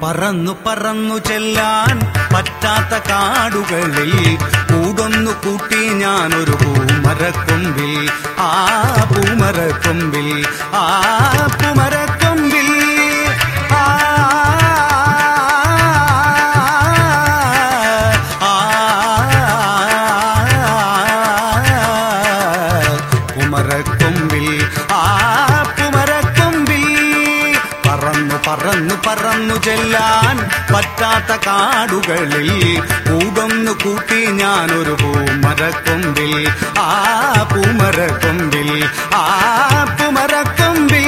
പറന്നു പറന്നു ചെല്ലാൻ പറ്റാത്ത കാടുകളിൽ കൂടൊന്നു കൂട്ടി ഞാനൊരു പൂമരക്കൊമ്പിൽ ആ പൂമരക്കൊമ്പിൽ ആ പൂമരക്കൊമ്പിൽ ആ കുമരക്കൊമ്പിൽ ആ കുമരക്കൊമ്പിൽ പറന്നു പറന്നു പറന്നു ചെല്ലാൻ പറ്റാത്ത കാടുകളിൽ കൂടൊന്നു കൂട്ടി ഞാനൊരു പൂമരക്കൊമ്പിൽ ആ പൂമരക്കൊമ്പിൽ ആ പൂമരക്കൊമ്പിൽ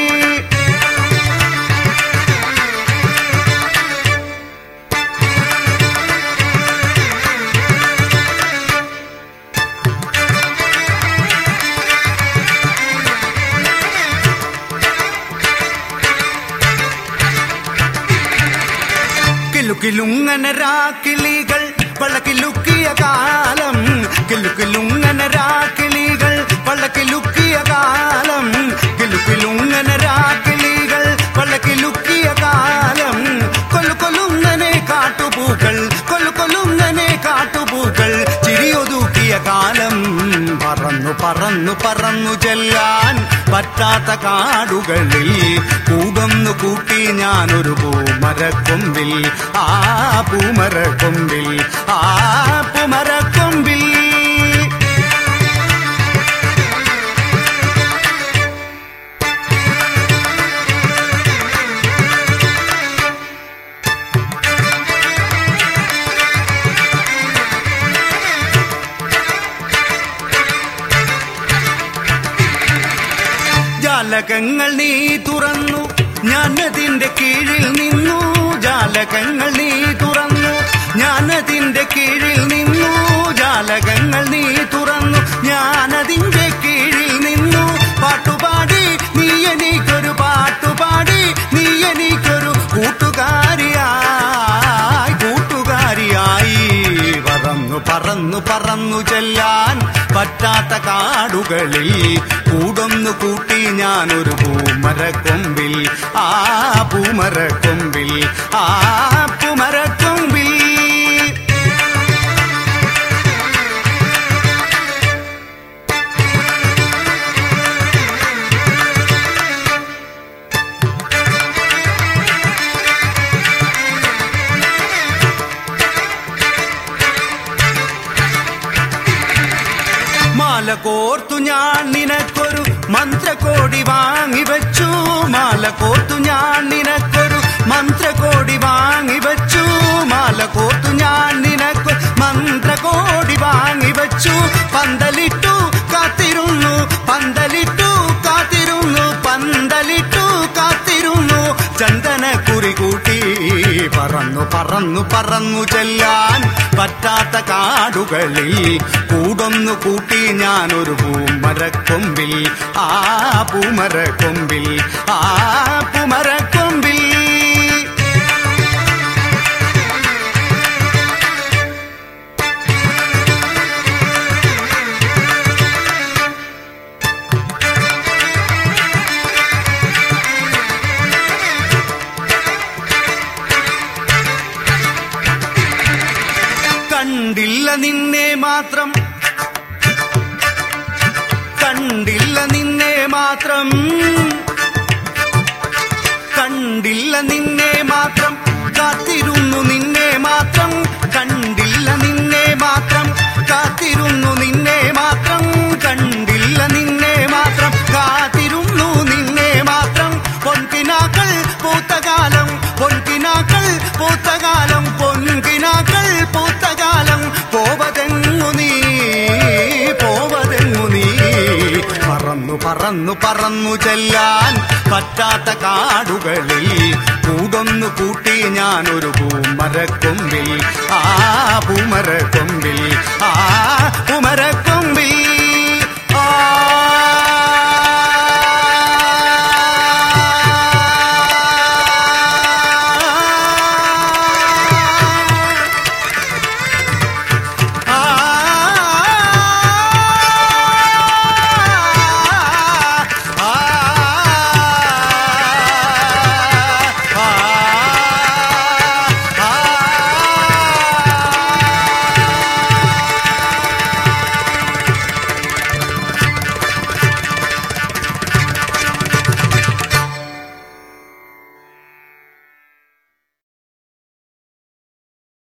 കിലുക്കിലുങ്ങനെ രാക്കിളികൾ വളക്കിലുക്കിയ കാലം കിലുക്കിലുങ്ങനെ രാക്കിളികൾ വളക്കിലുക്കിയ കാലം കിലുക്കിലുങ്ങനെ രാക്കിളികൾ വളക്കിലുക്കിയ കാലം കൊല്ലു കൊല്ലുങ്ങനെ കാട്ടുപൂക്കൾ കൊല്ലു കൊല്ലുങ്ങനെ കാട്ടുപൂക്കൾ ചിരിയൊതുക്കിയ കാലം പറന്നു പറന്നു പറന്നു ചെല്ലാൻ പറ്റാത്ത കാടുകളിൽ കൂടൊന്നു കൂട്ടി ഞാനൊരു പൂമരക്കൊമ്പിൽ ആ പൂമരക്കൊമ്പിൽ ആ പൂമരക്കൊമ്പിൽ ജാലകങ്ങൾ നീ തുറന്നു ഞാനതിന്റെ കീഴിൽ നിന്നു ജാലകങ്ങൾ നീ തുറന്നു ഞാനതിന്റെ കീഴിൽ നിന്നു ജാലകങ്ങൾ നീ തുറന്നു ഞാനതിന്റെ കീഴിൽ നിന്നു പാട്ടുപാടി നീ എനിക്കൊരു പാട്ടുപാടി നീ എനിക്കൊരു കൂട്ടുകാരിയായി കൂട്ടുകാരിയായി പറന്നു പറന്നു പറന്നു ചെല്ലാൻ പറ്റാത്ത കാടുകളിൽ കൂടൊന്നു കൂട്ടി ഞാനൊരു പൂമരക്കൊമ്പിൽ ആ പൂമരക്കൊമ്പിൽ ആ പൂമരക്കൊമ്പിൽ മാല കോർത്തു ഞാൻ നിനക്കൊരു മന്ത്രകോടി വാങ്ങി വെച്ചു മാല കോർത്തു ഞാൻ നിനക്കൊരു മന്ത്രകോടി വാങ്ങി വെച്ചു മാല കോർത്തു ഞാൻ നിനക്ക് മന്ത്രകോടി വാങ്ങി വെച്ചു പന്തലിട്ടു കാത്തിരുന്നു പന്തലിട്ടു കാത്തിരുന്നു പന്തലിട്ടു കാത്തിരുന്നു ചന്ദന കുറി കൂട്ടി പറന്നു പറന്നു പറന്നു ചെല്ലാൻ പറ്റാത്ത കാടുകളിൽ കൂടൊന്നു കൂട്ടി ഞാനൊരു പൂമരക്കൊമ്പിൽ ആ പൂമരക്കൊമ്പിൽ ആ പൂമരക്കൊമ്പിൽ കണ്ടില്ല നിന്നെ മാത്രം കണ്ടില്ല നിന്നെ മാത്രം കണ്ടില്ല നിന്നെ മാത്രം കാത്തിരുന്നു നിന്നെ മാത്രം കണ്ടില്ല നിന്നെ മാത്രം കാത്തിരുന്നു നിന്നെ മാത്രം കണ്ടില്ല നിന്നെ മാത്രം കാത്തിരുന്നു നിന്നെ മാത്രം പൊൻകിനാക്കൾ പൂത്തകാലം പൊൻകിനാക്കൾ പൂത്തകാലം പൊൻകിനാക്കൾ പൂത്തകാലം പോവതെങ്ങു നീ പോവതെങ്ങു നീ പറന്നു പറന്നു പറന്നു ചെല്ലാൻ പറ്റാത്ത കാടുകളിൽ കൂടൊന്നു കൂട്ടി ഞാനൊരു പൂമരക്കൊമ്പിൽ ആ പൂമരക്കൊമ്പിൽ ആ പൂമരക്കൊമ്പിൽ